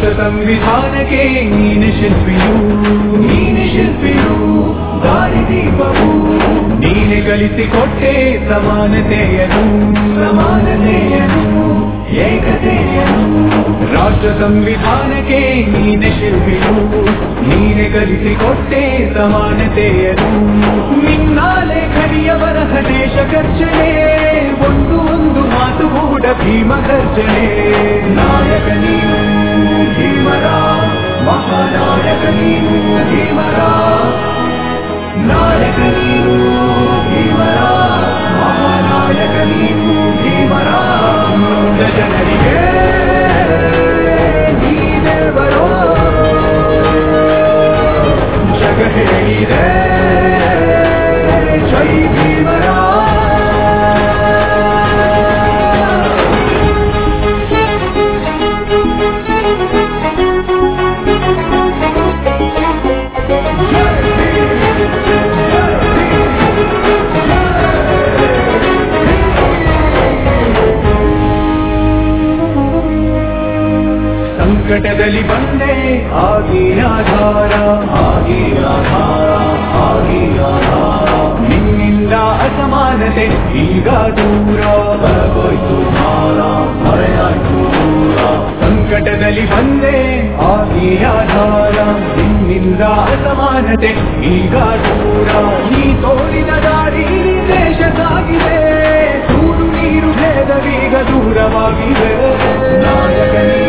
ರಾಷ್ಟ್ರ ಸಂವಿಧಾನಕ್ಕೆ ನೀನೆ ಶಿಲ್ಪಿಯು ನೀನೆ ಶಿಲ್ಪಿಯು ದಾರಿದೀಪವು ನೀನೆ ಕಲಿಸಿಕೊಟ್ಟೆ ಸಮಾನತೆಯನು ಸಮಾನತೆಯನು ಏಕತೆಯನು ರಾಷ್ಟ್ರ ಸಂವಿಧಾನಕ್ಕೆ ನೀನೆ ಶಿಲ್ಪಿಯು ನೀನೆ ಕಲಿಸಿಕೊಟ್ಟೆ ಸಮಾನತೆಯನು ನಿನ್ನ ಲೇಖನಿಯ ಬರಹ ದೇಶ ಗರ್ಜನೆ ಒಂದು ಒಂದು ಮಾತು ಕೂಡ ಭೀಮ ಗರ್ಜನೆ ನಾಯಕ ನೀನು ಭೀಮರ ಮಹಾನಾಯಕ ನೀನು ಭೀಮರ ನಾಯಕ ನೀನು ಭೀಮರ ಮಹಾನಾಯಕ ನೀನು ಭೀಮರ ನೊಂದ ಜನರಿಗೆ ನೀನೇ ಬರೋ ಜಗ ಹೇಳಿದೆ ಜೈ ಭೀಮರ ಸಂಕಟದಲ್ಲಿ ಬಂದೆ ಆಗಿ ಆಧಾರ ಆಗಿ ಆಧಾರ ಆಗಿ ಆಧಾರ ನಿನ್ನಿಂದ ಅಸಮಾನತೆ ಈಗ ದೂರ ಬರಗೋಯ್ತು ಭಾರ ಮರೆಯಾಯ್ತು ದೂರ ಸಂಕಟದಲ್ಲಿ ಬಂದೆ ಆಗಿ ಆಧಾರ ನಿನ್ನಿಂದ ಅಸಮಾನತೆ ಈಗ ದೂರ ನೀ ತೋರಿದ ದಾರಿ ದೇಶ ಸಾಗಿದೆ ಸೂರು ನೀರು ಭೇದವೀಗ ದೂರವಾಗಿದೆ ನಾಯಕ ನೀ